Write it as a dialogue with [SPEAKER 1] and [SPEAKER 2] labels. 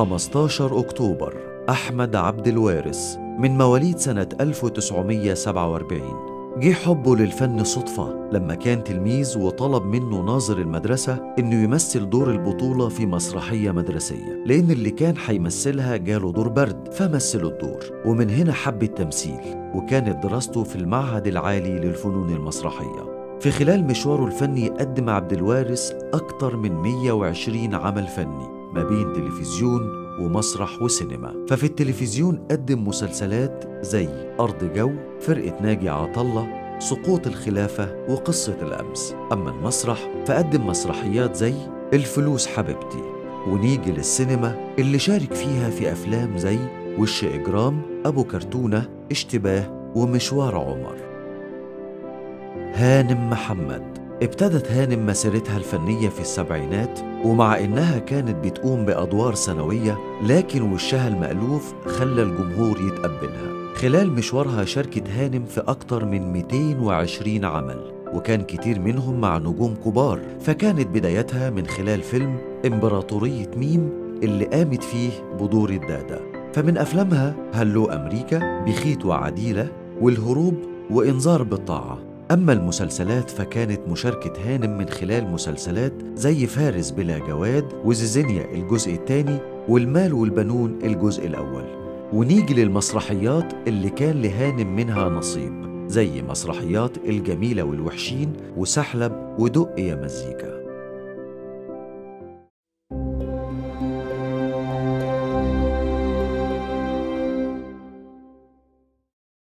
[SPEAKER 1] 15 أكتوبر أحمد عبد الوارث من مواليد سنة 1947 جه حبه للفن صدفة لما كان تلميذ وطلب منه ناظر المدرسة إنه يمثل دور البطولة في مسرحية مدرسية لأن اللي كان هيمثلها جاله دور برد فمثل الدور ومن هنا حب التمثيل وكانت دراسته في المعهد العالي للفنون المسرحية في خلال مشواره الفني قدم عبد الوارث أكتر من 120 عمل فني ما بين تلفزيون ومسرح وسينما ففي التلفزيون قدم مسلسلات زي أرض جو فرقة ناجي عطلة سقوط الخلافة وقصة الأمس أما المسرح فقدم مسرحيات زي الفلوس حبيبتي ونيجي للسينما اللي شارك فيها في أفلام زي وش إجرام أبو كرتونة اشتباه ومشوار عمر هانم محمد ابتدت هانم مسيرتها الفنية في السبعينات ومع إنها كانت بتقوم بأدوار ثانوية لكن وشها المألوف خلى الجمهور يتقبلها خلال مشوارها شاركت هانم في أكتر من 220 عمل وكان كتير منهم مع نجوم كبار فكانت بدايتها من خلال فيلم إمبراطورية ميم اللي قامت فيه بدور الدادة فمن أفلامها هلو أمريكا بخيت وعديلة والهروب وإنذار بالطاعة أما المسلسلات فكانت مشاركة هانم من خلال مسلسلات زي فارس بلا جواد وزيزينيا الجزء الثاني والمال والبنون الجزء الأول ونيجي للمسرحيات اللي كان لهانم منها نصيب زي مسرحيات الجميلة والوحشين وسحلب ودق يا مزيكا